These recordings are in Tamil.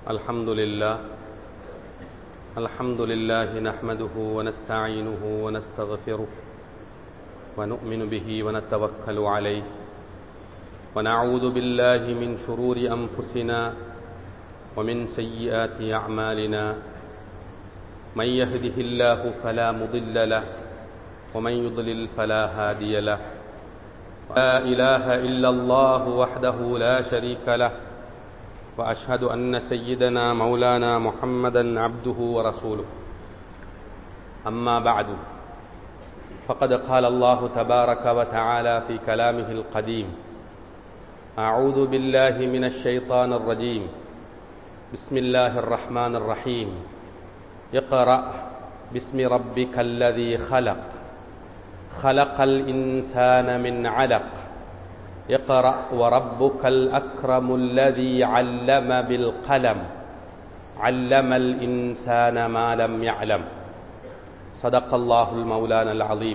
الحمد لله الحمد لله نحمده ونستعينه ونستغفره ونؤمن به ونتوكل عليه ونعوذ بالله من شرور أنفسنا ومن سيئات أعمالنا من يهده الله فلا مضل له ومن يضلل فلا هادي له لا إله إلا الله وحده لا شريك له وأشهد أن سيدنا مولانا محمدا عبده ورسوله أما بعد فقد قال الله تبارك وتعالى في كلامه القديم أعوذ بالله من الشيطان الرجيم بسم الله الرحمن الرحيم اقرأ باسم ربك الذي خلق خلق الإنسان من علق اقرأ وربك الأكرم الذي علم بالقلم علم الإنسان ما لم يعلم صدق الله المولانا العظيم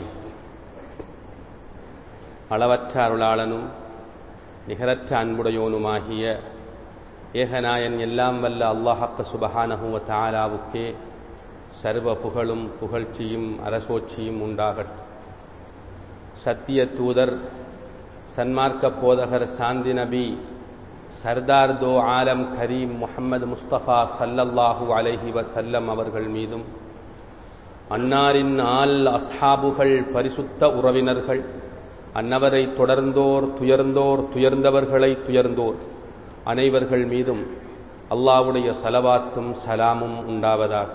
அளவற்ற அருளாளனும் நிகரற்ற அன்புடையோனுமாகிய ஏகநாயன் எல்லாம் வல்ல அல்லாஹக்க சுபஹானஹுவ தாலாவுக்கே சர்வ புகழும் புகழ்ச்சியும் அரசோட்சியும் உண்டாகட்டும் சத்திய தூதர் சன்மார்க்க போதகர் சாந்தி நபி சர்தார் தோ ஆலம் கரீம் முகமது முஸ்தபா சல்லல்லாஹு அலைஹி வசல்லம் அவர்கள் மீதும் அன்னாரின் ஆல் அஸ்ஹாபுகள் பரிசுத்த உறவினர்கள் அன்னவரை தொடர்ந்தோர் துயர்ந்தோர் துயர்ந்தவர்களை துயர்ந்தோர் அனைவர்கள் மீதும் அல்லாவுடைய சலவாத்தும் சலாமும் உண்டாவதாக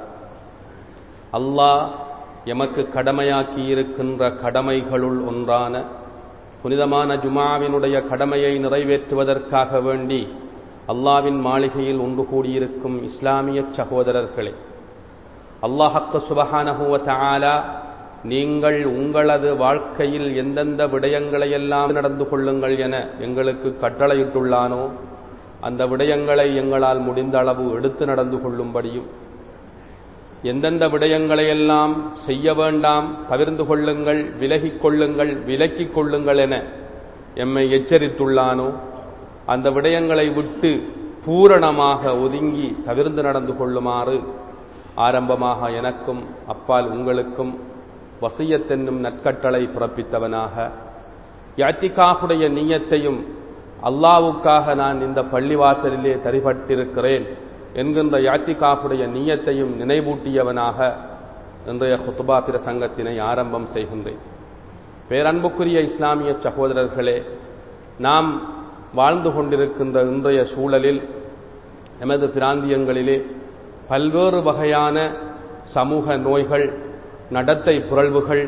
அல்லாஹ் எமக்கு கடமையாக்கி இருக்கின்ற கடமைகளுள் ஒன்றான புனிதமான ஜுமாவினுடைய கடமையை நிறைவேற்றுவதற்காக வேண்டி அல்லாவின் மாளிகையில் ஒன்று கூடியிருக்கும் இஸ்லாமிய சகோதரர்களே அல்லாஹக்க சுபஹானஹுவ தாலா நீங்கள் உங்களது வாழ்க்கையில் எந்தெந்த விடயங்களையெல்லாம் நடந்து கொள்ளுங்கள் என எங்களுக்கு கட்டளையிட்டுள்ளானோ அந்த விடயங்களை எங்களால் முடிந்த அளவு எடுத்து நடந்து கொள்ளும்படியும் எந்தெந்த விடயங்களையெல்லாம் செய்ய வேண்டாம் தவிர்ந்து கொள்ளுங்கள் விலகிக் கொள்ளுங்கள் விலக்கிக் கொள்ளுங்கள் என எம்மை எச்சரித்துள்ளானோ அந்த விடயங்களை விட்டு பூரணமாக ஒதுங்கி தவிர்ந்து நடந்து கொள்ளுமாறு ஆரம்பமாக எனக்கும் அப்பால் உங்களுக்கும் வசியத்தென்னும் நற்கட்டளை பிறப்பித்தவனாக யாத்திகாவுடைய நீயத்தையும் அல்லாவுக்காக நான் இந்த பள்ளிவாசலிலே தரிபட்டிருக்கிறேன் என்கின்ற யாத்திகாப்புடைய நீயத்தையும் நினைவூட்டியவனாக இன்றைய ஹுத்துபா பிரசங்கத்தினை ஆரம்பம் செய்கின்றேன் பேரன்புக்குரிய இஸ்லாமிய சகோதரர்களே நாம் வாழ்ந்து கொண்டிருக்கின்ற இன்றைய சூழலில் எமது பிராந்தியங்களிலே பல்வேறு வகையான சமூக நோய்கள் நடத்தை புரள்வுகள்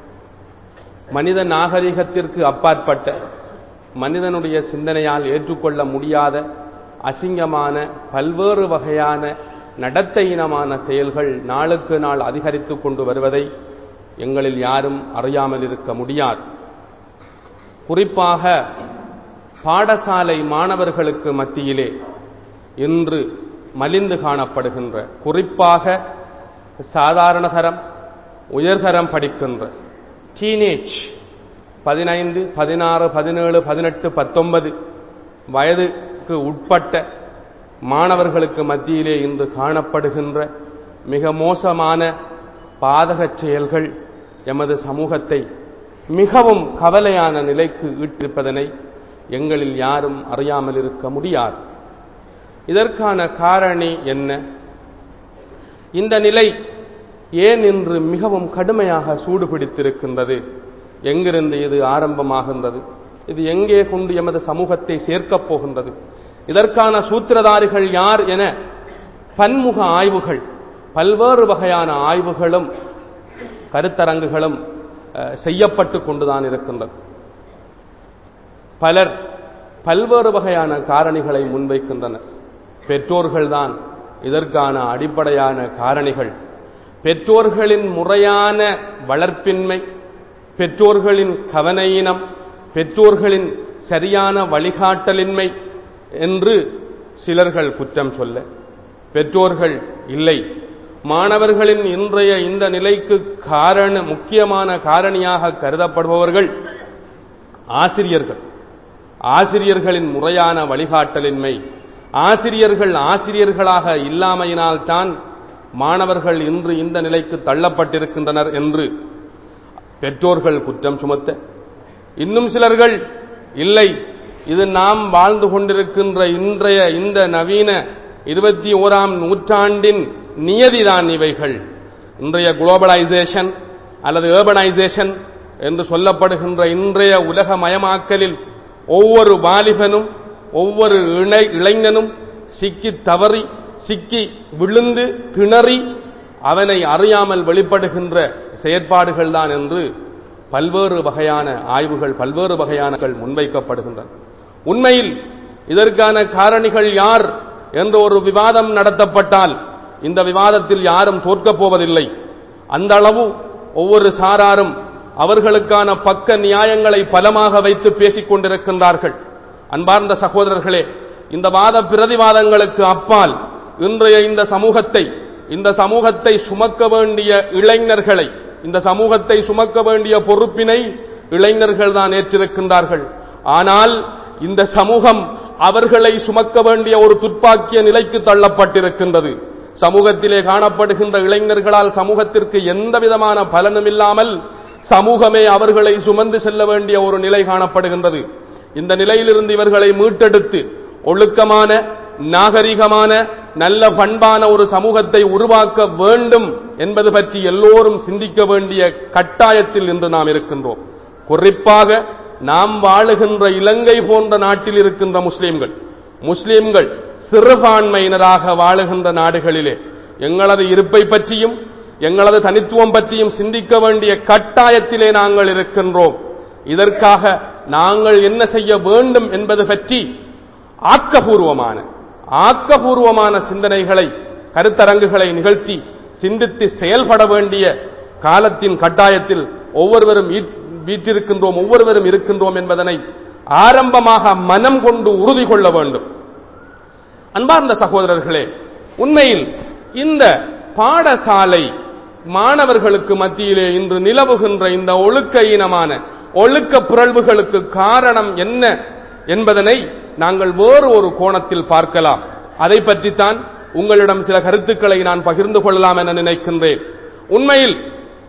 மனித நாகரிகத்திற்கு அப்பாற்பட்ட மனிதனுடைய சிந்தனையால் ஏற்றுக்கொள்ள முடியாத அசிங்கமான பல்வேறு வகையான நடத்தையினமான செயல்கள் நாளுக்கு நாள் அதிகரித்து கொண்டு வருவதை எங்களில் யாரும் அறியாமல் இருக்க முடியாது குறிப்பாக பாடசாலை மாணவர்களுக்கு மத்தியிலே இன்று மலிந்து காணப்படுகின்ற குறிப்பாக சாதாரண தரம் உயர்தரம் படிக்கின்ற டீனேஜ் பதினைந்து பதினாறு பதினேழு பதினெட்டு பத்தொன்பது வயது உட்பட்ட மாணவர்களுக்கு மத்தியிலே இன்று காணப்படுகின்ற மிக மோசமான பாதகச் செயல்கள் எமது சமூகத்தை மிகவும் கவலையான நிலைக்கு ஈட்டிருப்பதனை எங்களில் யாரும் அறியாமல் இருக்க முடியாது இதற்கான காரணி என்ன இந்த நிலை ஏன் இன்று மிகவும் கடுமையாக சூடுபிடித்திருக்கின்றது எங்கிருந்து இது ஆரம்பமாகின்றது இது எங்கே கொண்டு எமது சமூகத்தை சேர்க்கப் போகின்றது இதற்கான சூத்திரதாரிகள் யார் என பன்முக ஆய்வுகள் பல்வேறு வகையான ஆய்வுகளும் கருத்தரங்குகளும் செய்யப்பட்டு கொண்டுதான் இருக்கின்றது பலர் பல்வேறு வகையான காரணிகளை முன்வைக்கின்றனர் பெற்றோர்கள்தான் இதற்கான அடிப்படையான காரணிகள் பெற்றோர்களின் முறையான வளர்ப்பின்மை பெற்றோர்களின் கவனையினம் பெற்றோர்களின் சரியான வழிகாட்டலின்மை என்று சிலர்கள் குற்றம் சொல்ல பெற்றோர்கள் இல்லை மாணவர்களின் இன்றைய இந்த நிலைக்கு காரண முக்கியமான காரணியாக கருதப்படுபவர்கள் ஆசிரியர்கள் ஆசிரியர்களின் முறையான வழிகாட்டலின்மை ஆசிரியர்கள் ஆசிரியர்களாக இல்லாமையினால்தான் மாணவர்கள் இன்று இந்த நிலைக்கு தள்ளப்பட்டிருக்கின்றனர் என்று பெற்றோர்கள் குற்றம் சுமத்த இன்னும் சிலர்கள் இல்லை இது நாம் வாழ்ந்து கொண்டிருக்கின்ற இன்றைய இந்த நவீன இருபத்தி ஓராம் நூற்றாண்டின் நியதிதான் இவைகள் இன்றைய குளோபலைசேஷன் அல்லது ஏர்பனைசேஷன் என்று சொல்லப்படுகின்ற இன்றைய உலகமயமாக்கலில் ஒவ்வொரு வாலிபனும் ஒவ்வொரு இளை இளைஞனும் சிக்கி தவறி சிக்கி விழுந்து திணறி அவனை அறியாமல் வெளிப்படுகின்ற செயற்பாடுகள் தான் என்று பல்வேறு வகையான ஆய்வுகள் பல்வேறு வகையான முன்வைக்கப்படுகின்றன உண்மையில் இதற்கான காரணிகள் யார் என்ற ஒரு விவாதம் நடத்தப்பட்டால் இந்த விவாதத்தில் யாரும் தோற்கப் போவதில்லை அந்த அளவு ஒவ்வொரு சாராரும் அவர்களுக்கான பக்க நியாயங்களை பலமாக வைத்து பேசிக் கொண்டிருக்கின்றார்கள் அன்பார்ந்த சகோதரர்களே இந்த வாத பிரதிவாதங்களுக்கு அப்பால் இன்றைய இந்த சமூகத்தை இந்த சமூகத்தை சுமக்க வேண்டிய இளைஞர்களை இந்த சமூகத்தை சுமக்க வேண்டிய பொறுப்பினை இளைஞர்கள் தான் ஏற்றிருக்கின்றார்கள் ஆனால் இந்த சமூகம் அவர்களை சுமக்க வேண்டிய ஒரு துப்பாக்கிய நிலைக்கு தள்ளப்பட்டிருக்கின்றது சமூகத்திலே காணப்படுகின்ற இளைஞர்களால் சமூகத்திற்கு எந்த விதமான பலனும் இல்லாமல் சமூகமே அவர்களை சுமந்து செல்ல வேண்டிய ஒரு நிலை காணப்படுகின்றது இந்த நிலையிலிருந்து இவர்களை மீட்டெடுத்து ஒழுக்கமான நாகரிகமான நல்ல பண்பான ஒரு சமூகத்தை உருவாக்க வேண்டும் என்பது பற்றி எல்லோரும் சிந்திக்க வேண்டிய கட்டாயத்தில் இன்று நாம் இருக்கின்றோம் குறிப்பாக நாம் வாழுகின்ற இலங்கை போன்ற நாட்டில் இருக்கின்ற முஸ்லிம்கள் முஸ்லிம்கள் சிறுபான்மையினராக வாழுகின்ற நாடுகளிலே எங்களது இருப்பை பற்றியும் எங்களது தனித்துவம் பற்றியும் சிந்திக்க வேண்டிய கட்டாயத்திலே நாங்கள் இருக்கின்றோம் இதற்காக நாங்கள் என்ன செய்ய வேண்டும் என்பது பற்றி ஆக்கபூர்வமான ஆக்கபூர்வமான சிந்தனைகளை கருத்தரங்குகளை நிகழ்த்தி சிந்தித்து செயல்பட வேண்டிய காலத்தின் கட்டாயத்தில் ஒவ்வொருவரும் வீற்றிருக்கின்றோம் ஒவ்வொருவரும் இருக்கின்றோம் என்பதனை ஆரம்பமாக மனம் கொண்டு உறுதி கொள்ள வேண்டும் அன்பார்ந்த சகோதரர்களே உண்மையில் இந்த பாடசாலை மாணவர்களுக்கு மத்தியிலே இன்று நிலவுகின்ற இந்த ஒழுக்க ஈனமான ஒழுக்க பிறழ்வுகளுக்கு காரணம் என்ன என்பதனை நாங்கள் வேறு ஒரு கோணத்தில் பார்க்கலாம் அதை பற்றித்தான் உங்களிடம் சில கருத்துக்களை நான் பகிர்ந்து கொள்ளலாம் என நினைக்கின்றேன் உண்மையில்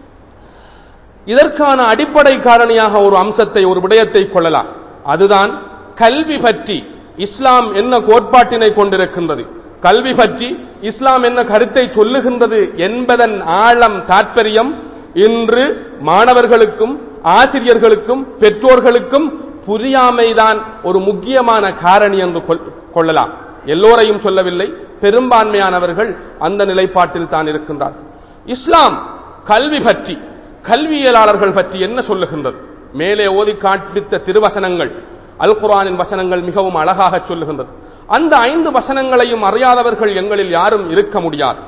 இதற்கான அடிப்படை காரணியாக ஒரு அம்சத்தை ஒரு விடயத்தை கொள்ளலாம் அதுதான் கல்வி பற்றி இஸ்லாம் என்ன கோட்பாட்டினை கொண்டிருக்கின்றது கல்வி பற்றி இஸ்லாம் என்ன கருத்தை சொல்லுகின்றது என்பதன் ஆழம் தாற்பயம் இன்று மாணவர்களுக்கும் ஆசிரியர்களுக்கும் பெற்றோர்களுக்கும் புரியாமைதான் ஒரு முக்கியமான காரணி என்று கொள்ளலாம் எல்லோரையும் சொல்லவில்லை பெரும்பான்மையானவர்கள் அந்த நிலைப்பாட்டில் தான் இருக்கின்றார் இஸ்லாம் கல்வி பற்றி கல்வியலாளர்கள் பற்றி என்ன சொல்லுகின்றது மேலே ஓதி காண்பித்த திருவசனங்கள் அல் குரானின் வசனங்கள் மிகவும் அழகாக சொல்லுகின்றது அந்த ஐந்து வசனங்களையும் அறியாதவர்கள் எங்களில் யாரும் இருக்க முடியாது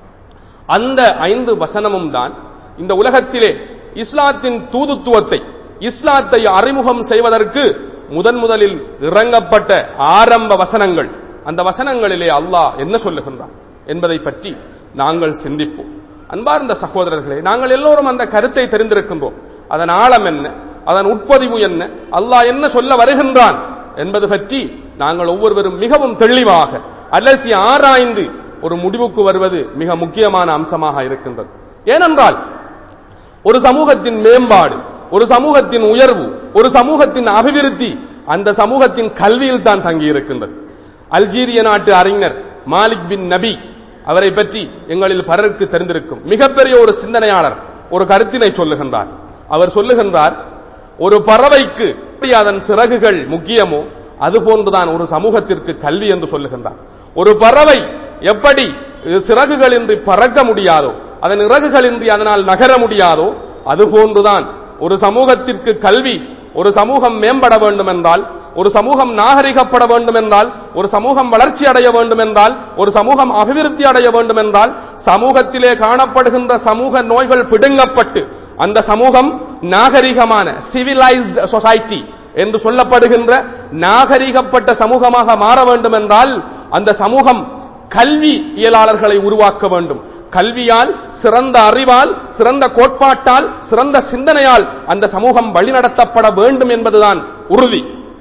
அந்த ஐந்து வசனமும் தான் இந்த உலகத்திலே இஸ்லாத்தின் தூதுத்துவத்தை இஸ்லாத்தை அறிமுகம் செய்வதற்கு முதன் முதலில் இறங்கப்பட்ட ஆரம்ப வசனங்கள் அந்த வசனங்களிலே அல்லாஹ் என்ன சொல்லுகின்றான் என்பதை பற்றி நாங்கள் சிந்திப்போம் அன்பார்ந்த சகோதரர்களே நாங்கள் எல்லோரும் அந்த கருத்தை தெரிந்திருக்கின்றோம் அதன் ஆழம் என்ன அதன் உட்பதிவு என்ன அல்லாஹ் என்ன சொல்ல வருகின்றான் என்பது பற்றி நாங்கள் ஒவ்வொருவரும் மிகவும் தெளிவாக அலசி ஆராய்ந்து ஒரு முடிவுக்கு வருவது மிக முக்கியமான அம்சமாக இருக்கின்றது ஏனென்றால் ஒரு சமூகத்தின் மேம்பாடு ஒரு சமூகத்தின் உயர்வு ஒரு சமூகத்தின் அபிவிருத்தி அந்த சமூகத்தின் கல்வியில் தான் தங்கி இருக்கின்றது அல்ஜீரிய நாட்டு அறிஞர் மாலிக் பின் நபி அவரை பற்றி எங்களில் பலருக்கு தெரிந்திருக்கும் மிகப்பெரிய ஒரு சிந்தனையாளர் ஒரு கருத்தினை சொல்லுகின்றார் அவர் சொல்லுகின்றார் ஒரு பறவைக்கு எப்படி அதன் சிறகுகள் முக்கியமோ அதுபோன்றுதான் ஒரு சமூகத்திற்கு கல்வி என்று சொல்லுகின்றார் ஒரு பறவை எப்படி சிறகுகளின்றி பறக்க முடியாதோ அதன் இறகுகளின்றி அதனால் நகர முடியாதோ அதுபோன்றுதான் ஒரு சமூகத்திற்கு கல்வி ஒரு சமூகம் மேம்பட வேண்டும் என்றால் ஒரு சமூகம் நாகரிகப்பட வேண்டும் என்றால் ஒரு சமூகம் வளர்ச்சி அடைய வேண்டும் என்றால் ஒரு சமூகம் அபிவிருத்தி அடைய வேண்டும் என்றால் சமூகத்திலே காணப்படுகின்ற சமூக நோய்கள் பிடுங்கப்பட்டு அந்த சமூகம் நாகரிகமான சிவிலைஸ்ட் சொசைட்டி என்று சொல்லப்படுகின்ற நாகரிகப்பட்ட சமூகமாக மாற வேண்டும் என்றால் அந்த சமூகம் கல்வி இயலாளர்களை உருவாக்க வேண்டும் கல்வியால் சிறந்த அறிவால் சிறந்த கோட்பாட்டால் சிறந்த சிந்தனையால் அந்த சமூகம் வழிநடத்தப்பட வேண்டும் என்பதுதான் உறுதி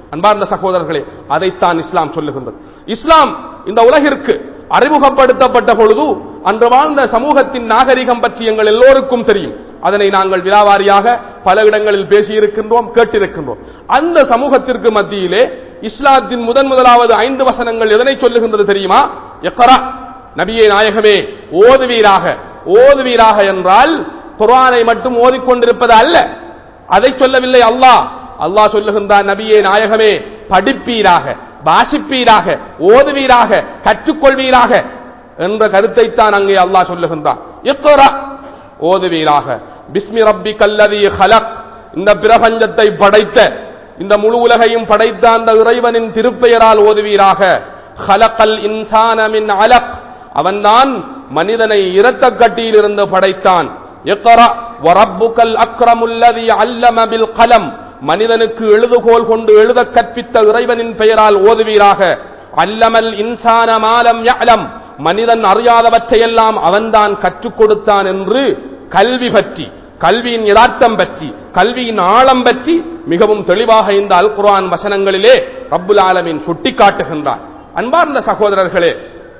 அன்பார்ந்த சகோதரர்களே அதைத்தான் இஸ்லாம் சொல்லுகின்றது இஸ்லாம் இந்த உலகிற்கு அறிமுகப்படுத்தப்பட்ட பொழுது அன்று வாழ்ந்த சமூகத்தின் நாகரிகம் பற்றி எங்கள் எல்லோருக்கும் தெரியும் அதனை நாங்கள் விலாவாரியாக பல இடங்களில் பேசியிருக்கின்றோம் கேட்டிருக்கின்றோம் அந்த சமூகத்திற்கு மத்தியிலே இஸ்லாத்தின் முதன் முதலாவது ஐந்து வசனங்கள் எதனை சொல்லுகின்றது தெரியுமா எக்கரா நபியே நாயகமே ஓதுவீராக ஓதுவீராக என்றால் குர்ஆனை மட்டும் ஓதிக்கொண்டிருப்பது அல்ல அதை சொல்லவில்லை அல்லாஹ் அல்லாஹ் சொல்லுகின்றான் நபியே நாயகமே படிப்பீராக வாசிப்பீராக ஓதுவீராக கற்றுக்கொள்வீராக என்ற கருத்தைத்தான் அங்கே அல்லாஹ் சொல்லுகின்றான் இக்ரா ஓதுவீராக பிஸ்மி ரப்பி கல்லதி ஹலக் இந்த பிரபஞ்சத்தை படைத்த இந்த முழு உலகையும் படைத்த அந்த இறைவனின் திருப்பெயரால் ஓதுவீராக ஹலக்கல் இன்சான மின் அலக் அவன்தான் மனிதனை இரத்த கட்டியிலிருந்து படைத்தான் இக்ரா வரப்புக்கல் அக்ரமுல்லதி அல்லம பில் கலம் மனிதனுக்கு எழுதுகோல் கொண்டு எழுத கற்பித்த இறைவனின் பெயரால் ஓதுவீராக அல்லமல் இன்சான மாலம் யஅலம் மனிதன் அறியாதவற்றையெல்லாம் அவன்தான் கற்றுக் கொடுத்தான் என்று கல்வி பற்றி கல்வியின் யதார்த்தம் பற்றி கல்வியின் ஆழம் பற்றி மிகவும் தெளிவாக இந்த அல் குர்ஆன் வசனங்களிலே ரப்புல் ஆலமீன் சுட்டிக்காட்டுகின்றான் அன்பார்ந்த சகோதரர்களே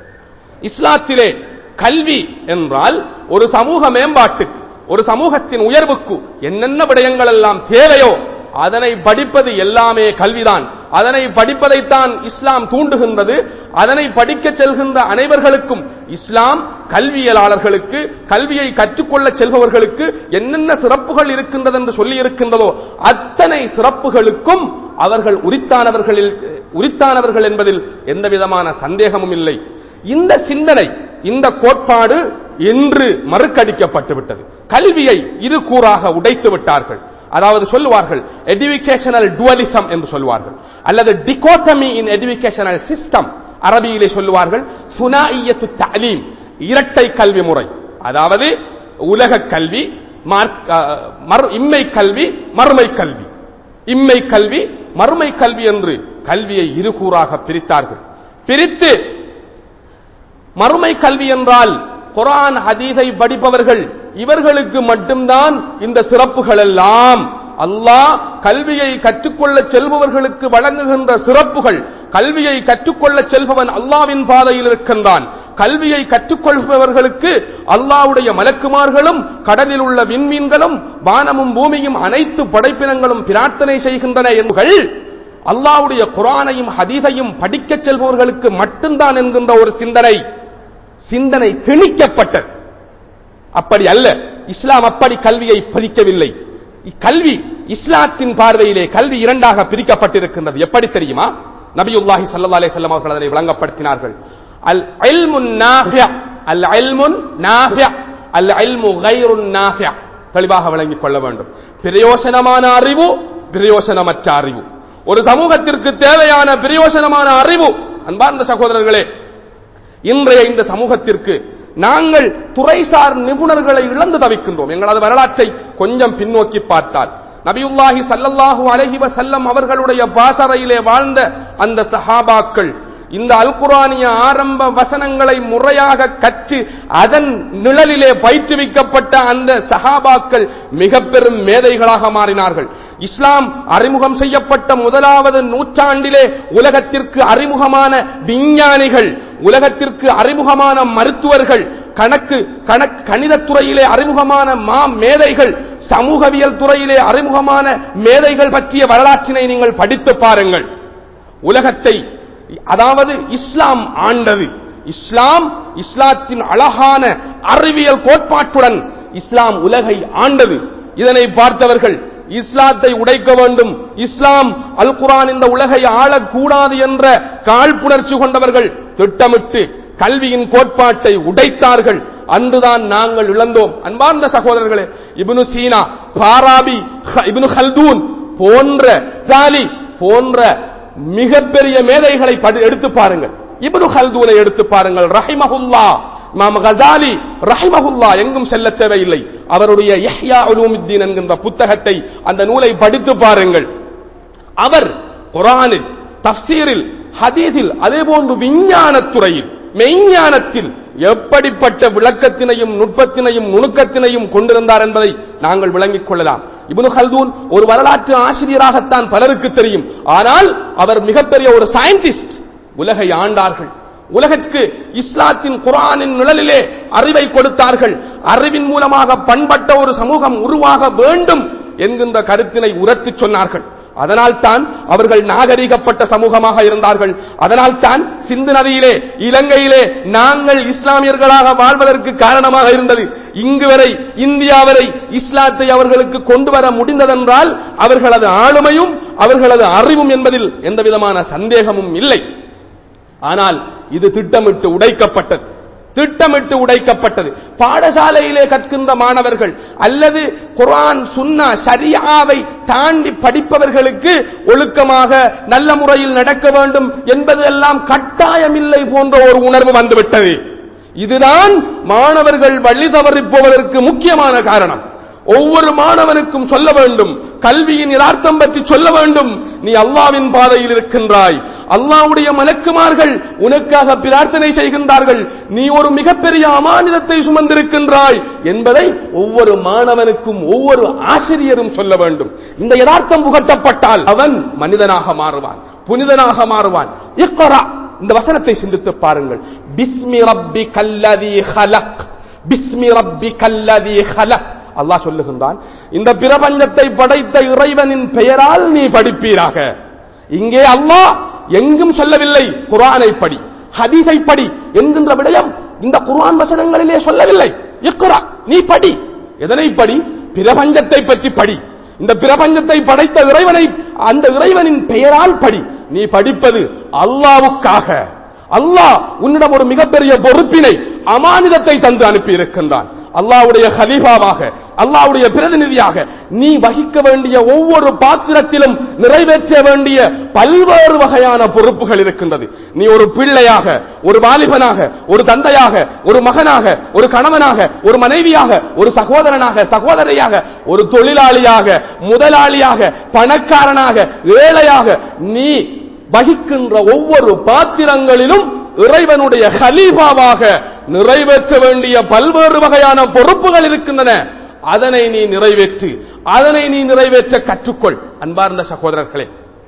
இஸ்லாத்திலே கல்வி என்றால் ஒரு சமூக மேம்பாட்டுக்கு ஒரு சமூகத்தின் உயர்வுக்கு என்னென்ன விடயங்கள் எல்லாம் தேவையோ அதனை படிப்பது எல்லாமே கல்விதான் அதனை படிப்பதைத்தான் இஸ்லாம் தூண்டுகின்றது அதனை படிக்க செல்கின்ற அனைவர்களுக்கும் இஸ்லாம் கல்வியலாளர்களுக்கு கல்வியை கற்றுக்கொள்ள செல்பவர்களுக்கு என்னென்ன சிறப்புகள் இருக்கின்றது என்று சொல்லி இருக்கின்றதோ அத்தனை சிறப்புகளுக்கும் அவர்கள் உரித்தானவர்களில் உரித்தானவர்கள் என்பதில் எந்த விதமான சந்தேகமும் இல்லை இந்த சிந்தனை இந்த கோட்பாடு இன்று மறுக்கடிக்கப்பட்டு விட்டது கல்வியை இரு கூறாக உடைத்து விட்டார்கள் அதாவது சொல்லுவார்கள் எஜுகேஷனல் டுவலிசம் என்று சொல்வார்கள் அல்லது டிகோட்டமி இன் எஜுகேஷனல் சிஸ்டம் அரபியிலே சொல்லுவார்கள் சுனாயியத்து தலீம் இரட்டை கல்வி முறை அதாவது உலக கல்வி மார்க்- அஹ், மறு- இம்மை கல்வி மறுமை கல்வி இம்மை கல்வி மறுமை கல்வி என்று கல்வியை இரு கூறாக பிரித்தார்கள் பிரித்து மறுமை கல்வி என்றால் குர்ஆன் ஹதீஸை படிப்பவர்கள் இவர்களுக்கு மட்டும்தான் இந்த சிறப்புகள் எல்லாம் அல்லாஹ் கல்வியை கற்றுக்கொள்ள செல்பவர்களுக்கு வழங்குகின்ற சிறப்புகள் கல்வியை கற்றுக்கொள்ள செல்பவன் அல்லாவின் பாதையில் இருக்கின்றான் கல்வியை கற்றுக்கொள்பவர்களுக்கு அல்லாஹ்வுடைய மலக்குமார்களும் கடலில் உள்ள விண்மீன்களும் வானமும் பூமியும் அனைத்து படைப்பினங்களும் பிரார்த்தனை செய்கின்றன என்பர்கள் அல்லாஹ்வுடைய குர்ஆனையும் ஹதீஸையும் படிக்கச் செல்பவர்களுக்கு மட்டும்தான் என்கின்ற ஒரு சிந்தனை சிந்தனை திணிக்கப்பட்டது அப்படி அல்ல இஸ்லாம் அப்படி கல்வியை பிரிக்கவில்லை கல்வி இஸ்லாத்தின் பார்வையிலே கல்வி இரண்டாக பிரிக்கப்பட்டிருக்கின்றது எப்படி தெரியுமா நபியுல்லாஹி ஸல்லல்லாஹு அலைஹி வஸல்லம் அவர்கள் அதனை விளங்கப்படுத்தினார்கள் அல் இல்முன் நாஃபிஅ அல் இல்முன் நாஃபிஅ அல் இல்மு கைருன் நாஃபிஅ தெளிவாக விளங்கிக் கொள்ள வேண்டும் பிரயோசனமான அறிவு பிரயோசனமற்ற அறிவு ஒரு சமூகத்திற்கு தேவையான பிரயோசனமான அறிவு அன்பார்ந்த சகோதரர்களே இன்றைய இந்த சமூகத்திற்கு நாங்கள் துறைசார் நிபுணர்களை இழந்து தவிக்கின்றோம் எங்களது வரலாற்றை கொஞ்சம் பின்னோக்கி பார்த்தால் நபியுல்லாஹி ஸல்லல்லாஹு அலைஹி வஸல்லம் அவர்களுடைய பாசறையிலே வாழ்ந்த அந்த சஹாபாக்கள் இந்த அல் குர்ஆனிய ஆரம்ப வசனங்களை முறையாக கற்று அதன் நிழலிலே பயிற்றுவிக்கப்பட்ட அந்த சஹாபாக்கள் மிக பெரும் மேதைகளாக மாறினார்கள் இஸ்லாம் அறிமுகம் செய்யப்பட்ட முதலாவது நூற்றாண்டிலே உலகத்திற்கு அறிமுகமான விஞ்ஞானிகள் உலகத்திற்கு அறிமுகமான மருத்துவர்கள் கணக்கு கணக்கு கணிதத் துறையிலே அறிமுகமான மா மேதைகள் சமூகவியல் துறையிலே அறிமுகமான மேதைகள் பற்றிய வரலாற்றினை நீங்கள் படித்து பாருங்கள் உலகத்தை அதாவது இஸ்லாம் ஆண்டது இஸ்லாம் இஸ்லாத்தின் அழகான அறிவியல் கோட்பாட்டுடன் இஸ்லாம் உலகை ஆண்டது இதனை பார்த்தவர்கள் இஸ்லாத்தை உடைக்க வேண்டும் இஸ்லாம் அல் குர்ஆன் இந்த உலகை ஆளக்கூடாது என்ற காழ்ப்புணர்ச்சி கொண்டவர்கள் திட்டமிட்டு கல்வியின் கோட்பாட்டை உடைத்தார்கள் அன்றுதான் நாங்கள் இழந்தோம் அன்பார்ந்த சகோதரர்களே இப்னு சீனா பாராபி ஹ- இப்னு ஹல்தூன் போன்ற தாலி போன்ற மிகப்பெரிய மேதைகளை படி- எடுத்து பாருங்கள் இப்னு ஹல்தூனை எடுத்து பாருங்கள் ரஹிமஹுல்லா இமாம் கசாலி ரஹிமஹுல்லா எங்கும் செல்ல தேவையில்லை அவருடைய யஹ்யா உலூமுத்தீன் என்கின்ற புத்தகத்தை அந்த நூலை படித்து பாருங்கள் அவர் குரானில் தப்சீரில் ஹதீஸில் அதே போன்று விஞ்ஞானத் துறையில் மெய்ஞானத்தில் எப்படிப்பட்ட விளக்கத்தினையும் நுட்பத்தினையும் நுணுக்கத்தினையும் கொண்டிருந்தார் என்பதை நாங்கள் விளங்கிக் கொள்ளலாம் இப்னு ஹல்தூன் ஒரு வரலாற்று ஆசிரியராகத்தான் பலருக்கு தெரியும் ஆனால் அவர் மிகப்பெரிய ஒரு சயின்டிஸ்ட் உலகை ஆண்டார்கள் உலகத்துக்கு இஸ்லாத்தின் குரானின் நிழலிலே அறிவை கொடுத்தார்கள் அறிவின் மூலமாக பண்பட்ட ஒரு சமூகம் உருவாக வேண்டும் என்கின்ற கருத்தினை உரத்துச் சொன்னார்கள் அதனால் தான் அவர்கள் நாகரிகப்பட்ட சமூகமாக இருந்தார்கள் அதனால் தான் சிந்து நதியிலே இலங்கையிலே நாங்கள் இஸ்லாமியர்களாக வாழ்வதற்கு காரணமாக இருந்தது இங்கு வரை இந்தியா வரை இஸ்லாத்தை அவர்களுக்கு கொண்டு வர முடிந்ததென்றால் அவர்களது ஆளுமையும் அவர்களது அறிவும் என்பதில் எந்த விதமான சந்தேகமும் இல்லை ஆனால் இது திட்டமிட்டு உடைக்கப்பட்டது திட்டமிட்டு உடைக்கப்பட்டது பாடசாலையிலே கற்கின்ற மாணவர்கள் அல்லது குர்ஆன் சுன்னா ஷரியாவை தாண்டி படிப்பவர்களுக்கு ஒழுக்கமாக நல்ல முறையில் நடக்க வேண்டும் என்பது எல்லாம் கட்டாயமில்லை போன்ற ஒரு உணர்வு வந்துவிட்டது இதுதான் மாணவர்கள் வழி தவறிப் போவதற்கு முக்கியமான காரணம் ஒவ்வொரு மாணவனுக்கும் சொல்ல வேண்டும் கல்வியின் யதார்த்தம் பற்றி சொல்ல வேண்டும் நீ அல்லாவின் பாதையில் இருக்கின்றாய் அல்லாவுடைய மலக்குமார்கள் உனக்காக பிரார்த்தனை செய்கின்றார்கள் நீ ஒரு மிகப்பெரிய அமானிதத்தை சுமந்திருக்கின்றாய் என்பதை ஒவ்வொரு மாணவனுக்கும் ஒவ்வொரு ஆசிரியரும் சொல்ல வேண்டும் இந்த யதார்த்தம் புகட்டப்பட்டால் அவன் மனிதனாக மாறுவான் புனிதனாக மாறுவான் இக்ரா இந்த வசனத்தை சிந்தித்து பாருங்கள் பிஸ்மி ரப்பி கல்லதி ஹலக் பிஸ்மி ரப்பி கல்லதி ஹலக் அல்லாஹ் சொல்லுகின்றான் இந்த பிரபஞ்சத்தை படைத்த இறைவனின் பெயரால் நீ படிப்பீராக இங்கே அல்லாஹ் எங்கும் சொல்லவில்லை குர்ஆனை படி ஹதீஸை படி என்கின்ற விடயம் இந்த குர்ஆன் வசனங்களிலே சொல்லவில்லை இக்ரா நீ படி எதனை படி பிரபஞ்சத்தை பற்றி படி இந்த பிரபஞ்சத்தை படைத்த இறைவனை அந்த இறைவனின் பெயரால் படி நீ படிப்பது அல்லாவுக்காக அல்லாஹ் உன்னிடம் ஒரு மிகப்பெரிய பொறுப்பினை அமானிதத்தை தந்து அனுப்பி இருக்கின்றான் அல்லாவுடைய ஹலீஃபாவாக அல்லாவுடைய பிரதிநிதியாக நீ வகிக்க வேண்டிய ஒவ்வொரு பாத்திரத்திலும் நிறைவேற்ற வேண்டிய பல்வேறு வகையான பொறுப்புகள் இருக்கின்றது நீ ஒரு பிள்ளையாக ஒரு வாலிபனாக ஒரு தந்தையாக ஒரு மகனாக ஒரு கணவனாக ஒரு மனைவியாக ஒரு சகோதரனாக சகோதரியாக ஒரு தொழிலாளியாக முதலாளியாக பணக்காரனாக ஏழையாக நீ வகிக்கின்ற ஒவ்வொரு பாத்திரங்களிலும் இறைவனுடைய ஹலீஃபாவாக நிறைவேற்ற வேண்டிய பல்வேறு வகையான பொறுப்புகள் இருக்கின்றன அதனை நீ நிறைவேற்று அதனை நீ நிறைவேற்ற கற்றுக்கொள் அன்பார்ந்த சகோதரர்களே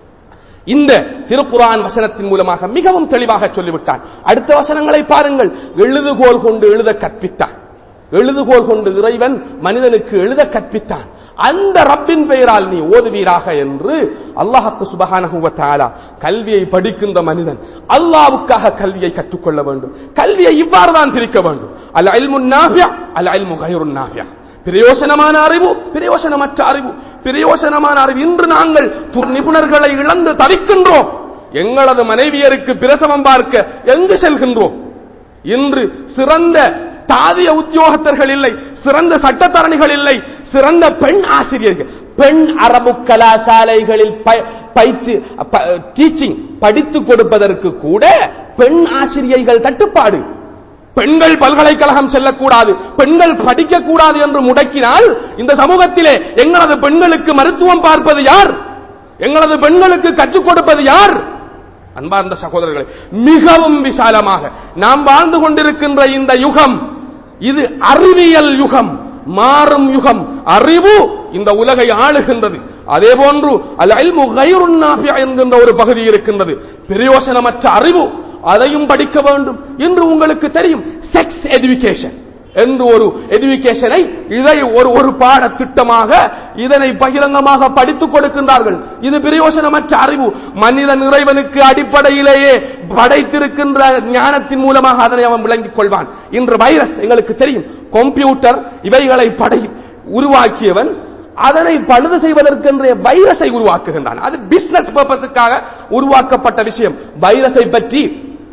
இந்த திருக்குரான் வசனத்தின் மூலமாக மிகவும் தெளிவாக சொல்லிவிட்டான் அடுத்த வசனங்களை பாருங்கள் எழுதுகோல் கொண்டு எழுத கற்பித்தான் எழுதுகோல் கொண்டு இறைவன் மனிதனுக்கு எழுத கற்பித்தான் அந்த ரப்பின் பெயரால் நீ ஓதுவீராக என்று அல்லாஹத்து சுபகான கல்வியை படிக்கின்ற மனிதன் அல்லாவுக்காக கல்வியை கற்றுக்கொள்ள வேண்டும் கல்வியை இவ்வாறு தான் பிரிக்க வேண்டும் அல்ல அல்முன் நாபியா அல்ல அல்மு கயிறுன் நாபியா பிரயோசனமான அறிவு பிரயோசனமற்ற அறிவு பிரயோசனமான அறிவு இன்று நாங்கள் நிபுணர்களை இழந்து தவிக்கின்றோம் எங்களது மனைவியருக்கு பிரசவம் பார்க்க எங்கு செல்கின்றோம் இன்று சிறந்த தாதிய உத்தியோகத்தர்கள் இல்லை சிறந்த சட்டத்தரணிகள் இல்லை சிறந்த பெண் ஆசிரியர்கள் பெண் அரபு கலாசாலைகளில் பயிற்சி டீச்சிங் படித்துக் கொடுப்பதற்கு கூட பெண் ஆசிரியர்கள் தட்டுப்பாடு பெண்கள் பல்கலைக்கழகம் செல்லக்கூடாது பெண்கள் படிக்கக்கூடாது என்று முடக்கினால் இந்த சமூகத்திலே எங்களது பெண்களுக்கு மருத்துவம் பார்ப்பது யார் எங்களது பெண்களுக்கு கற்றுக் கொடுப்பது யார் அன்பார்ந்த சகோதரர்களே மிகவும் விசாலமாக நாம் வாழ்ந்து கொண்டிருக்கின்ற இந்த யுகம் இது அறிவியல் யுகம் மாறும் யுகம் அறிவு இந்த உலகை ஆளுகின்றது அதே போன்று அல் அல்மு கைருன் நாஃபியா என்கின்ற ஒரு பகுதி இருக்கின்றது பிரயோசனமற்ற அறிவு அதையும் படிக்க வேண்டும் என்று உங்களுக்கு தெரியும் செக்ஸ் எஜுகேஷன் என்று ஒரு எஜுகேஷனை இதை ஒரு ஒரு பாட திட்டமாக இதனை பகிரங்கமாக படித்துக் கொடுக்கின்றார்கள் இது பிரயோசனமற்ற அறிவு மனிதன் இறைவனுக்கு அடிப்படையிலேயே படைத்திருக்கின்ற ஞானத்தின் மூலமாக அதனை அவன் விளங்கிக் கொள்வான் இன்று வைரஸ் எங்களுக்கு தெரியும் கம்ப்யூட்டர் இவைகளை படை உருவாக்கியவன் அதனை பழுது செய்வதற்கென்ற வைரஸை உருவாக்குகின்றான் அது பிசினஸ் பர்பஸுக்காக உருவாக்கப்பட்ட விஷயம் வைரஸை பற்றி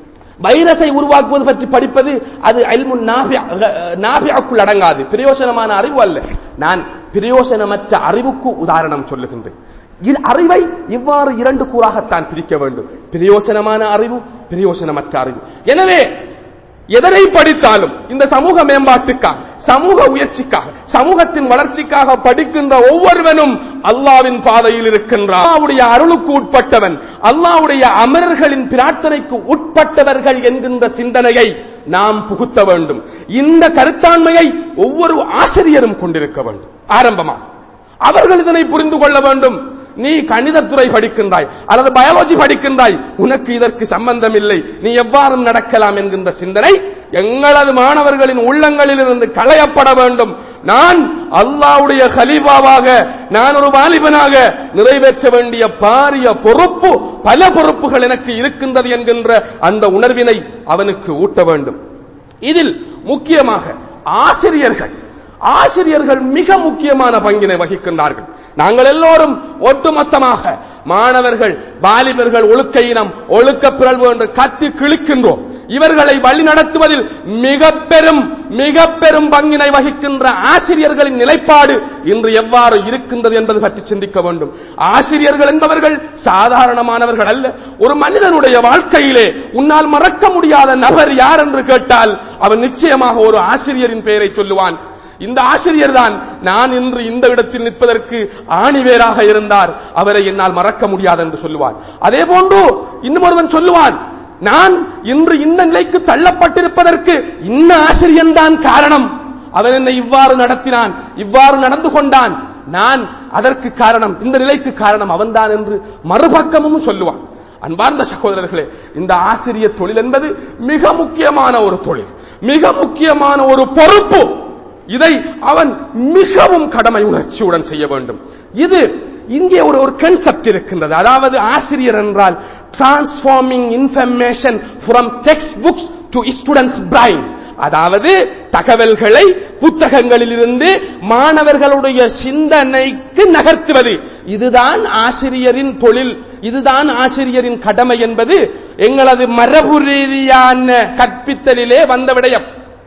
வைரஸை உருவாக்குவது பற்றி படிப்பது அது அல்முன் நாபியாக்குள் அடங்காது பிரயோசனமான அறிவு அல்ல நான் பிரயோசனமற்ற அறிவுக்கு உதாரணம் சொல்லுகின்றேன் இது அறிவை இவ்வாறு இரண்டு கூறாகத்தான் பிரிக்க வேண்டும் பிரயோசனமான அறிவு பிரயோசனமற்ற அறிவு எனவே எதனை படித்தாலும் இந்த சமூக மேம்பாட்டுக்காக சமூக உயர்ச்சிக்காக சமூகத்தின் வளர்ச்சிக்காக படிக்கின்ற ஒவ்வொருவனும் அல்லாவின் பாதையில் இருக்கின்றான் அல்லாவுடைய அருளுக்கு உட்பட்டவன் அல்லாவுடைய அமரர்களின் பிரார்த்தனைக்கு உட்பட்டவர்கள் என்கின்ற சிந்தனையை நாம் புகுத்த வேண்டும் இந்த கருத்தாண்மையை ஒவ்வொரு ஆசிரியரும் கொண்டிருக்க வேண்டும் ஆரம்பமாக அவர்கள் இதனை புரிந்து கொள்ள வேண்டும் நீ கணிதத்துறை படிக்கின்றாய் அல்லது பயாலஜி படிக்கின்றாய் உனக்கு இதற்கு சம்பந்தம் இல்லை நீ எவ்வாறு நடக்கலாம் என்கின்ற சிந்தனை எங்களது மாணவர்களின் உள்ளங்களில் இருந்து களையப்பட வேண்டும் நான் அல்லாவுடைய கலீஃபாவாக நான் ஒரு வாலிபனாக நிறைவேற்ற வேண்டிய பாரிய பொறுப்பு பல பொறுப்புகள் எனக்கு இருக்கின்றது என்கின்ற அந்த உணர்வினை அவனுக்கு ஊட்ட வேண்டும் இதில் முக்கியமாக ஆசிரியர்கள் ஆசிரியர்கள் மிக முக்கியமான பங்கினை வகிக்கின்றார்கள் நாங்கள் எல்லோரும் ஒட்டுமொத்தமாக மாணவர்கள் வாலிபர்கள் ஒழுக்க இனம் ஒழுக்க பிறழ்வு என்று கத்தி கிழிக்கின்றோம் இவர்களை வழி நடத்துவதில் மிக பெரும் மிக பெரும் பங்கினை வகிக்கின்ற ஆசிரியர்களின் நிலைப்பாடு இன்று எவ்வாறு இருக்கின்றது என்பது பற்றி சிந்திக்க வேண்டும் ஆசிரியர்கள் என்பவர்கள் சாதாரணமானவர்கள் அல்ல ஒரு மனிதனுடைய வாழ்க்கையிலே உன்னால் மறக்க முடியாத நபர் யார் என்று கேட்டால் அவன் நிச்சயமாக ஒரு ஆசிரியரின் பெயரை சொல்லுவான் இந்த ஆசிரியர் தான் நான் இன்று இந்த இடத்தில் நிற்பதற்கு ஆணிவேராக இருந்தார் அவரை என்னால் மறக்க முடியாது என்று சொல்லுவார் அதே போன்று இன்னும் ஒருவன் சொல்லுவான் நான் இன்று இந்த நிலைக்கு தள்ளப்பட்டிருப்பதற்கு இந்த ஆசிரியன் தான் காரணம் அவன் என்னை இவ்வாறு நடத்தினான் இவ்வாறு நடந்து கொண்டான் நான் அதற்கு காரணம் இந்த நிலைக்கு காரணம் அவன்தான் என்று மறுபக்கமும் சொல்லுவான் அன்பார்ந்த சகோதரர்களே இந்த ஆசிரியர் தொழில் என்பது மிக முக்கியமான ஒரு தொழில் மிக முக்கியமான ஒரு பொறுப்பு இதை அவன் மிகவும் கடமை உணர்ச்சியுடன் செய்ய வேண்டும் இது இங்கே ஒரு ஒரு கன்செப்ட் இருக்கின்றது அதாவது ஆசிரியர் என்றால் transforming information from text books to students brain அதாவது தகவல்களை புத்தகங்களில் இருந்து மாணவர்களுடைய சிந்தனைக்கு நகர்த்துவது இதுதான் ஆசிரியரின் தொழில் இதுதான் ஆசிரியரின் கடமை என்பது எங்களது மரபு ரீதியான கற்பித்தலிலே வந்த விடயம்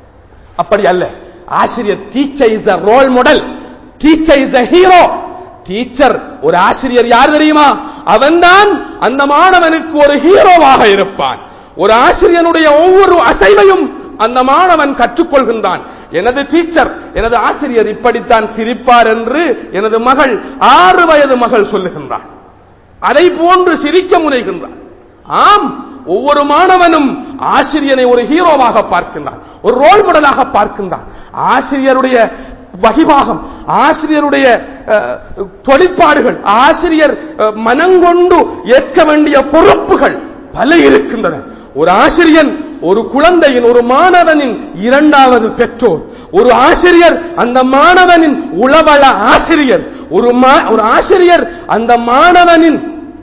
அப்படி அல்ல ஆசிரியர் teacher is the role model teacher is the hero teacher ஒரு ஆசிரியர் யார் தெரியுமா அவன்தான் அந்த மாணவனுக்கு ஒரு ஹீரோவாக இருப்பான் ஒரு ஆசிரியனுடைய ஒவ்வொரு அசைவையும் அந்த மாணவன் கற்றுக்கொள்கின்றான் எனது டீச்சர் எனது ஆசிரியர் இப்படித்தான் சிரிப்பார் என்று எனது மகள் ஆறு வயது மகள் சொல்லுகின்றான் அதை போன்று சிரிக்க முனைகின்றான் ஆம் ஒவ்வொரு மாணவனும் ஆசிரியனை ஒரு ஹீரோவாக பார்க்கின்றான் ஒரு ரோல் மாடலாக பார்க்கின்றான் ஆசிரியருடைய வகிபாகம் ஆசிரியருடைய அஹ், தொழிற்பாடுகள் ஆசிரியர் அஹ், மனங்கொண்டு ஏற்க வேண்டிய பொறுப்புகள் பல இருக்கின்றன ஒரு ஆசிரியன் ஒரு குழந்தையின் ஒரு மாணவனின் இரண்டாவது பெற்றோர் ஒரு ஆசிரியர் அந்த மாணவனின் உளவள ஆசிரியர் ஒரு மா- ஒரு ஆசிரியர் அந்த மாணவனின்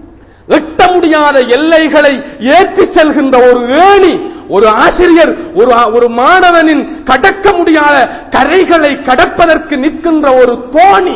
எட்ட முடியாத எல்லைகளை ஏற்றிச் செல்கின்ற ஒரு ஏணி ஒரு ஆசிரியர் ஒரு ஒரு மாணவனின் கடக்க முடியாத கரைகளை கடப்பதற்கு நிற்கின்ற ஒரு தோணி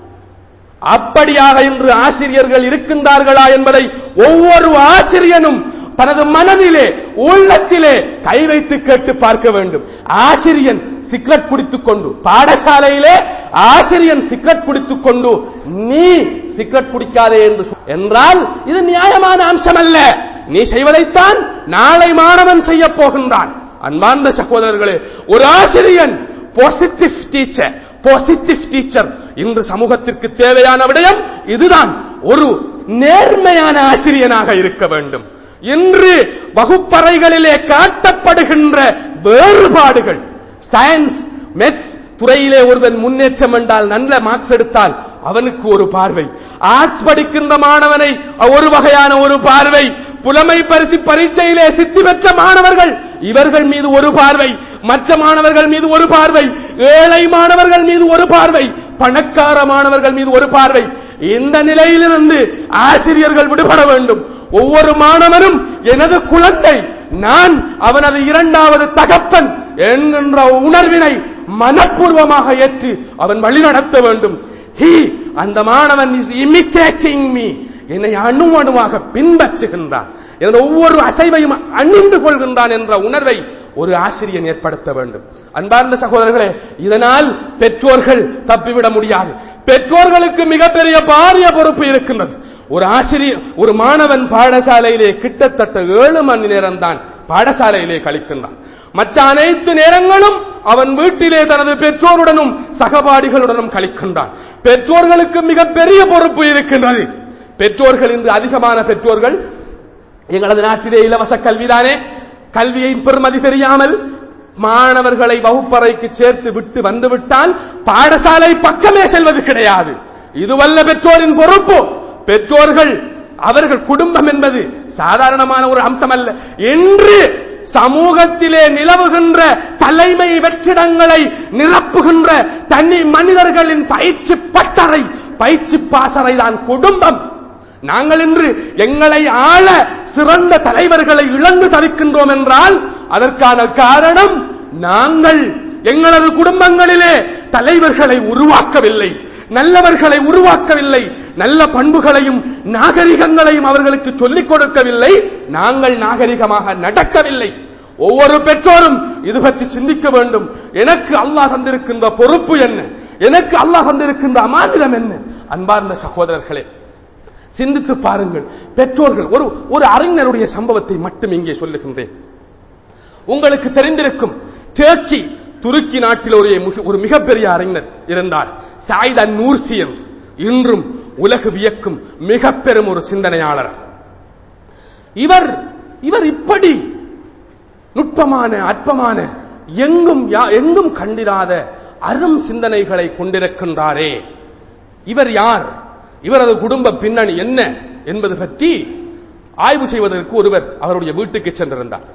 அப்படியாக இன்று ஆசிரியர்கள் இருக்கின்றார்களா என்பதை ஒவ்வொரு ஆசிரியனும் தனது மனதிலே உள்ளத்திலே கை வைத்து கேட்டு பார்க்க வேண்டும் ஆசிரியன் சிகரெட் குடித்துக் கொண்டு பாடசாலையிலே ஆசிரியன் சிகரெட் குடித்துக் கொண்டு நீ சிகரெட் குடிக்காதே என்று சொல்- என்றால் இது நியாயமான அம்சம் அல்ல நீ செய்வதைத்தான் நாளை மாணவன் செய்ய போகின்றான் அன்பார்ந்த சகோதரர்களே ஒரு ஆசிரியன் பாசிட்டிவ் டீச்சர் பாசிட்டிவ் டீச்சர் இன்று சமூகத்திற்கு தேவையான விடயம் இதுதான் ஒரு நேர்மையான ஆசிரியனாக இருக்க வேண்டும் இன்று வகுப்பறைகளிலே காட்டப்படுகின்ற வேறுபாடுகள் சயின்ஸ் மெத்ஸ் துறையிலே ஒருவன் முன்னேற்றம் என்றால் நல்ல மார்க்ஸ் எடுத்தால் அவனுக்கு ஒரு பார்வை ஆர்ட்ஸ் படிக்கின்ற மாணவனை ஒரு வகையான ஒரு பார்வை புலமை பரிசு பரீட்சையிலே சித்தி பெற்ற மாணவர்கள் இவர்கள் மீது ஒரு பார்வை மற்ற மாணவர்கள் மீது ஒரு பார்வை ஏழை மாணவர்கள் மீது ஒரு பார்வை பணக்கார மாணவர்கள் மீது ஒரு பார்வை இந்த நிலையிலிருந்து ஆசிரியர்கள் விடுபட வேண்டும் ஒவ்வொரு மாணவனும் எனது குழந்தை நான் அவனது இரண்டாவது தகப்பன் என்கின்ற உணர்வினை மனப்பூர்வமாக ஏற்று அவன் வழிநடத்த வேண்டும் ஹி அந்த மாணவன் இஸ் இமிட்டேட்டிங் மீ என்னை அணு அணுவாக பின்பற்றுகின்றான் எனது ஒவ்வொரு அசைவையும் அணிந்து கொள்கின்றான் என்ற உணர்வை ஒரு ஆசிரியன் ஏற்படுத்த வேண்டும் அன்பார்ந்த சகோதரர்களே இதனால் பெற்றோர்கள் தப்பிவிட முடியாது பெற்றோர்களுக்கு மிகப்பெரிய பாரிய பொறுப்பு இருக்கின்றது ஒரு ஆசிரியர் ஒரு மாணவன் பாடசாலையிலே கிட்டத்தட்ட ஏழு மணி நேரம் தான் பாடசாலையிலே கழிக்கின்றான் மற்ற அனைத்து நேரங்களும் அவன் வீட்டிலே தனது பெற்றோருடனும் சகபாடிகளுடனும் கழிக்கின்றான் பெற்றோர்களுக்கு மிகப்பெரிய பொறுப்பு இருக்கின்றது பெற்றோர்கள் இன்று அதிகமான பெற்றோர்கள் எங்களது நாட்டிலே இலவச கல்விதானே கல்வியை பெருமதி தெரியாமல் மாணவர்களை வகுப்பறைக்கு சேர்த்து விட்டு வந்துவிட்டால் பாடசாலை பக்கமே செல்வது கிடையாது இதுவல்ல பெற்றோரின் பொறுப்பு பெற்றோர்கள் அவர்கள் குடும்பம் என்பது சாதாரணமான ஒரு அம்சம் அல்ல என்று சமூகத்திலே நிலவுகின்ற தலைமை வெற்றிடங்களை நிரப்புகின்ற தனி மனிதர்களின் பயிற்சி பட்டறை பயிற்சி பாசறை தான் குடும்பம் நாங்கள் இன்று எங்களை ஆள சிறந்த தலைவர்களை இழந்து தவிக்கின்றோம் என்றால் அதற்கான காரணம் நாங்கள் எங்களது குடும்பங்களிலே தலைவர்களை உருவாக்கவில்லை நல்லவர்களை உருவாக்கவில்லை நல்ல பண்புகளையும் நாகரிகங்களையும் அவர்களுக்கு சொல்லிக் கொடுக்கவில்லை நாங்கள் நாகரிகமாக நடக்கவில்லை ஒவ்வொரு பெற்றோரும் இது பற்றி சிந்திக்க வேண்டும் எனக்கு அல்லாஹ் தந்திருக்கின்ற பொறுப்பு என்ன எனக்கு அல்லாஹ் தந்திருக்கின்ற அமானிதம் என்ன அன்பார்ந்த சகோதரர்களே சிந்தித்து பாருங்கள் பெற்றோர்கள் ஒரு ஒரு அறிஞருடைய சம்பவத்தை மட்டும் இங்கே சொல்லுகின்றேன் உங்களுக்கு தெரிந்திருக்கும் டர்க்கி துருக்கி நாட்டில் ஒரு மிக- ஒரு மிகப்பெரிய அறிஞர் இருந்தார் சாயித் அன் நூர்சியன் இன்றும் உலகு வியக்கும் மிக பெரும் ஒரு சிந்தனையாளர் இவர் இவர் இப்படி நுட்பமான அற்பமான எங்கும் யா- எங்கும் கண்டிராத அரும் சிந்தனைகளை கொண்டிருக்கின்றாரே இவர் யார் இவரது குடும்ப பின்னணி என்ன என்பது பற்றி ஆய்வு செய்வதற்கு ஒருவர் அவருடைய வீட்டுக்கு சென்றிருந்தார்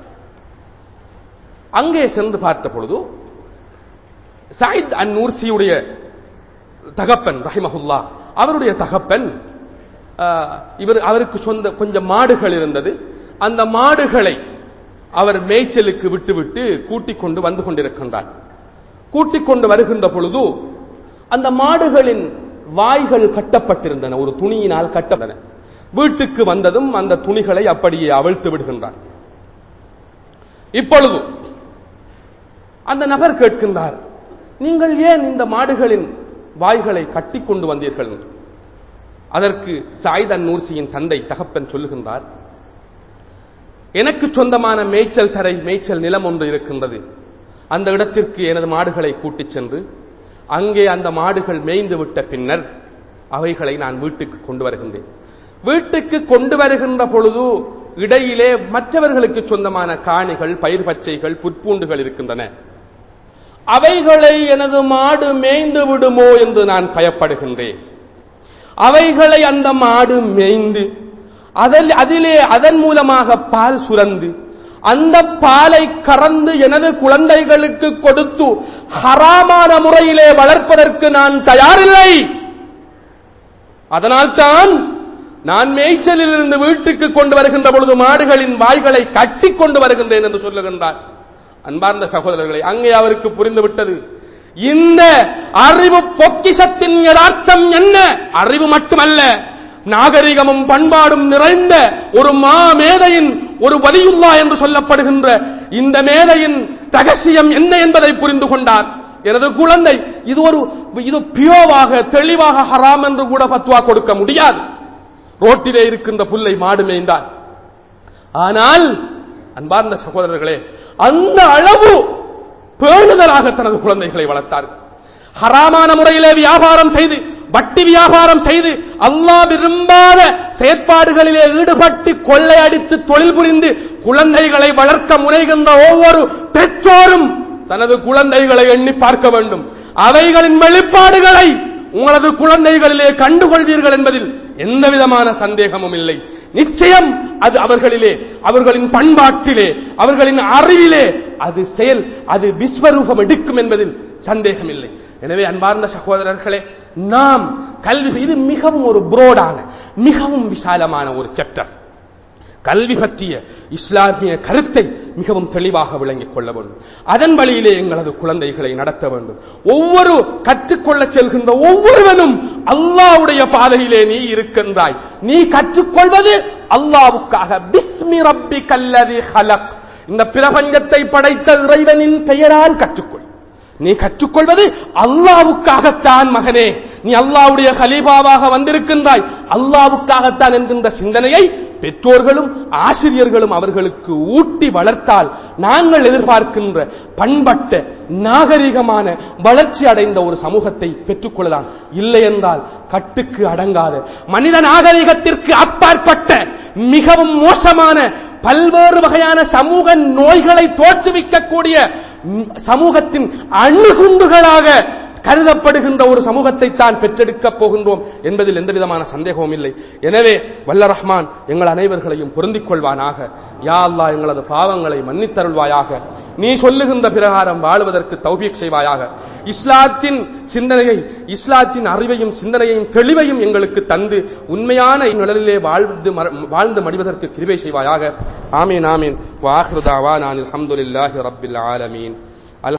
அங்கே சென்று பார்த்த பொழுது சாயித் அன் நூர்சியுடைய தகப்பன் ரஹிமஹுல்லா அவருடைய தகப்பன் ஆஹ், இவர் அவருக்கு சொந்த கொஞ்சம் மாடுகள் இருந்தது அந்த மாடுகளை அவர் மேய்ச்சலுக்கு விட்டுவிட்டு கூட்டிக் கொண்டு வந்து கொண்டிருக்கின்றார் கூட்டிக் கொண்டு வருகின்ற பொழுது அந்த மாடுகளின் வாய்கள் கட்டப்பட்டிருந்தன ஒரு துணியினால் கட்டப்பட்டன வீட்டுக்கு வந்ததும் அந்த துணிகளை அப்படியே அவிழ்த்து விடுகின்றார் இப்பொழுது அந்த நபர் கேட்கின்றார் நீங்கள் ஏன் இந்த மாடுகளின் வாய்களை கட்டிக் கொண்டு வந்தீர்கள் என்று அதற்கு சாயிதன் நூர்சியின் தந்தை தகப்பன் சொல்லுகின்றார் எனக்கு சொந்தமான மேய்ச்சல் தரை மேய்ச்சல் நிலம் ஒன்று இருக்கின்றது அந்த இடத்திற்கு எனது மாடுகளை கூட்டிச் சென்று அங்கே அந்த மாடுகள் மேய்ந்து விட்ட பின்னர் அவைகளை நான் வீட்டுக்கு கொண்டு வருகின்றேன் வீட்டுக்கு கொண்டு வருகின்ற பொழுது இடையிலே மற்றவர்களுக்கு சொந்தமான காணிகள் பயிர் பச்சைகள் புற்பூண்டுகள் இருக்கின்றன அவைகளை எனது மாடு மேய்ந்து விடுமோ என்று நான் பயப்படுகின்றேன் அவைகளை அந்த மாடு மேய்ந்து அதில் அதிலே அதன் மூலமாக பால் சுரந்து அந்த பாலை கறந்து எனது குழந்தைகளுக்கு கொடுத்து ஹராமான முறையிலே வளர்ப்பதற்கு நான் தயாரில்லை அதனால்தான் நான் மேய்ச்சலில் இருந்து வீட்டுக்கு கொண்டு வருகின்ற பொழுது மாடுகளின் வாய்களை கட்டிக் கொண்டு வருகின்றேன் என்று சொல்லுகின்றார் அன்பார்ந்த சகோதரர்களை அங்கே அவருக்கு புரிந்துவிட்டது இந்த அறிவு பொக்கிஷத்தின் யதார்த்தம் என்ன அறிவு மட்டுமல்ல நாகரிகமும் பண்பாடும் நிறைந்த ஒரு மா மேதையின் ஒரு வலியுல்லா என்று சொல்லப்படுகின்ற இந்த மேதையின் ரகசியம் என்ன என்பதை புரிந்து கொண்டார் எனது குழந்தை இது ஒரு இது பியோவாக தெளிவாக ஹராம் என்று கூட பத்வா கொடுக்க முடியாது ரோட்டிலே இருக்கின்ற புல்லை மாடு மேய்ந்தார் ஆனால் அன்பார்ந்த சகோதரர்களே அந்த அளவு பேணுதலாக தனது குழந்தைகளை வளர்த்தார் ஹராமான முறையிலே வியாபாரம் செய்து வட்டி வியாபாரம் செய்து அல்லாஹ் விரும்பாத செயற்பாடுகளிலே ஈடுபட்டு கொள்ளையடித்து தொழில் புரிந்து குழந்தைகளை வளர்க்க முனைகின்ற ஒவ்வொரு பெற்றோரும் தனது குழந்தைகளை எண்ணி பார்க்க வேண்டும் அவைகளின் வெளிப்பாடுகளை உங்களது குழந்தைகளிலே கண்டுகொள்வீர்கள் என்பதில் எந்த விதமான சந்தேகமும் இல்லை நிச்சயம் அது அவர்களிலே அவர்களின் பண்பாட்டிலே அவர்களின் அறிவிலே அது செயல் அது விஸ்வரூபம் எடுக்கும் என்பதில் சந்தேகம் இல்லை எனவே அன்பார்ந்த சகோதரர்களே நாம் கல்வி இது மிகவும் ஒரு புரோடான மிகவும் விசாலமான ஒரு சாப்டர் கல்வி பற்றிய இஸ்லாமிய கருத்தை மிகவும் தெளிவாக விளங்கிக் கொள்ள வேண்டும் அதன் வழியிலே எங்களது குழந்தைகளை நடத்த வேண்டும் ஒவ்வொரு கற்றுக்கொள்ள செல்கின்ற ஒவ்வொருவனும் அல்லாவுடைய பாதையிலே நீ இருக்கின்றாய் நீ கற்றுக்கொள்வது அல்லாவுக்காக பிஸ்மி ரப்பி கல்லதி ஹலக் இந்த பிரபஞ்சத்தை படைத்த இறைவனின் பெயரால் கற்றுக்கொள் நீ கற்றுக்கொள்வது அல்லாவுக்காகத்தான் மகனே நீ அல்லாவுடைய கலீபாவாக வந்திருக்கின்றாய் அல்லாவுக்காகத்தான் என்கின்ற சிந்தனையை பெற்றோர்களும் ஆசிரியர்களும் அவர்களுக்கு ஊட்டி வளர்த்தால் நாங்கள் எதிர்பார்க்கின்ற பண்பட்ட நாகரிகமான வளர்ச்சி அடைந்த ஒரு சமூகத்தை பெற்றுக்கொள்ளலாம் இல்லை என்றால் கட்டுக்கு அடங்காத மனித நாகரிகத்திற்கு அப்பாற்பட்ட மிகவும் மோசமான பல்வேறு வகையான சமூக நோய்களை தோற்றுவிக்கக்கூடிய ம், சமூகத்தின் அணுகுண்டுகளாக கருதப்படுகின்ற ஒரு சமூகத்தை தான் பெற்றெடுக்கப் போகின்றோம் என்பதில் எந்த விதமான சந்தேகமும் இல்லை எனவே வல்ல ரஹ்மான் எங்கள் அனைவர்களையும் பொருந்திக் கொள்வானாக யா அல்லாஹ் எங்களது பாவங்களை மன்னித்தருள்வாயாக நீ சொல்லுகின்ற பிரகாரம் வாழுவதற்கு தௌபீக் செய்வாயாக இஸ்லாத்தின் சிந்தனையை இஸ்லாத்தின் அறிவையும் சிந்தனையையும் தெளிவையும் எங்களுக்கு தந்து உண்மையான நிழலிலே வாழ்ந்து மர- வாழ்ந்து மடிவதற்கு கிருபை செய்வாயாக ஆமீன் ஆமீன் வாஹிருதாவா நான் அல்ஹம்துலில்லாஹி ரப்பில் ஆலமீன்